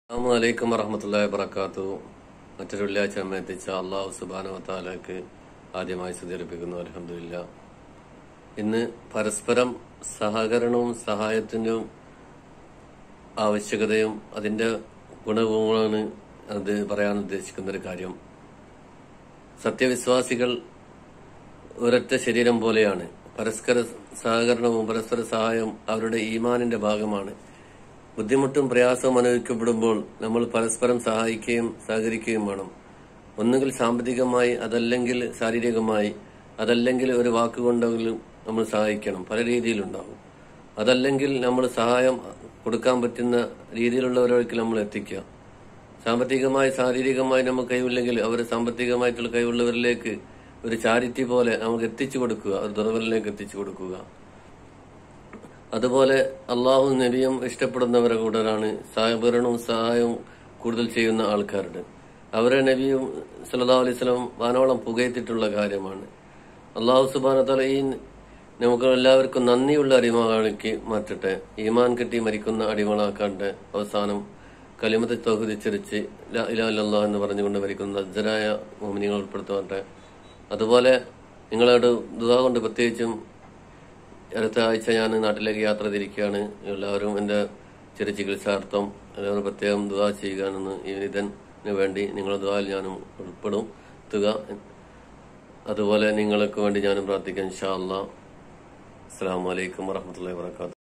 അസ്സാമലൈക്കും വറഹമത്തല്ലാ വബർക്കാത്തു മറ്റൊരു വെള്ളിയാഴ്ച നമ്മെ എത്തിച്ച അള്ളാഹു സുബാന വത്താലക്ക് ആദ്യമായി സ്തുതിയർപ്പിക്കുന്നു അലഹമില്ല ഇന്ന് പരസ്പരം സഹകരണവും സഹായത്തിനും ആവശ്യകതയും അതിന്റെ ഗുണവുമാണ് അത് പറയാൻ ഉദ്ദേശിക്കുന്ന ഒരു കാര്യം സത്യവിശ്വാസികൾ ഒരൊറ്റ ശരീരം പോലെയാണ് പരസ്പര സഹകരണവും പരസ്പര സഹായവും അവരുടെ ഈമാനിന്റെ ഭാഗമാണ് ബുദ്ധിമുട്ടും പ്രയാസവും അനുഭവിക്കപ്പെടുമ്പോൾ നമ്മൾ പരസ്പരം സഹായിക്കുകയും സഹകരിക്കുകയും വേണം ഒന്നുകിൽ സാമ്പത്തികമായി അതല്ലെങ്കിൽ ശാരീരികമായി അതല്ലെങ്കിൽ ഒരു വാക്കുകൊണ്ടെങ്കിലും നമ്മൾ സഹായിക്കണം പല രീതിയിലുണ്ടാവും അതല്ലെങ്കിൽ നമ്മൾ സഹായം കൊടുക്കാൻ പറ്റുന്ന രീതിയിലുള്ളവരൊക്കെ നമ്മൾ എത്തിക്കുക സാമ്പത്തികമായി ശാരീരികമായി നമുക്ക് കഴിവില്ലെങ്കിൽ അവർ സാമ്പത്തികമായിട്ടുള്ള കഴിവുള്ളവരിലേക്ക് ഒരു ചാരിറ്റി പോലെ നമുക്ക് എത്തിച്ചു കൊടുക്കുക ഒരു ദുർബലിലേക്ക് എത്തിച്ചു കൊടുക്കുക അതുപോലെ അള്ളാഹു നബിയും ഇഷ്ടപ്പെടുന്നവരെ കൂടരാണ് സഹകരണവും സഹായവും കൂടുതൽ ചെയ്യുന്ന ആൾക്കാരുടെ അവരെ നബിയും സല്ലാ അലൈഹി സ്വലം വാനോളം പുകയത്തിട്ടുള്ള കാര്യമാണ് അള്ളാഹു സുബാനത്തല ഈ നമുക്ക് എല്ലാവർക്കും നന്ദിയുള്ള അടിമകളാക്കി മാറ്റട്ടെ ഈമാൻ കെട്ടി മരിക്കുന്ന അടിമകളാക്കാണ്ട് അവസാനം കലിമത്തെ തോഹുദിച്ചരിച്ച് ഇലാ ഇല്ലാ എന്ന് പറഞ്ഞുകൊണ്ട് മരിക്കുന്ന അജ്ജരായ മോമിനികൾ ഉൾപ്പെടുത്തട്ടെ അതുപോലെ നിങ്ങളോട് ദുവാ കൊണ്ട് പ്രത്യേകിച്ചും അടുത്ത ആഴ്ച ഞാൻ നാട്ടിലേക്ക് യാത്ര തിരിക്കുകയാണ് എല്ലാവരും എന്റെ ചെറിയ ചികിത്സാർത്ഥം എല്ലാവരും പ്രത്യേകം ദുവാ ചെയ്യുകയാണെന്ന് ഈ ഇതിന് വേണ്ടി നിങ്ങളുടെ ദുവായിൽ ഞാനും ഉൾപ്പെടും തുക അതുപോലെ നിങ്ങൾക്ക് വേണ്ടി ഞാനും പ്രാർത്ഥിക്കാം ഇൻഷാ അല്ലാ അസ്സാം വലൈക്കും വറഹമത്തല്ലാ വാത്തു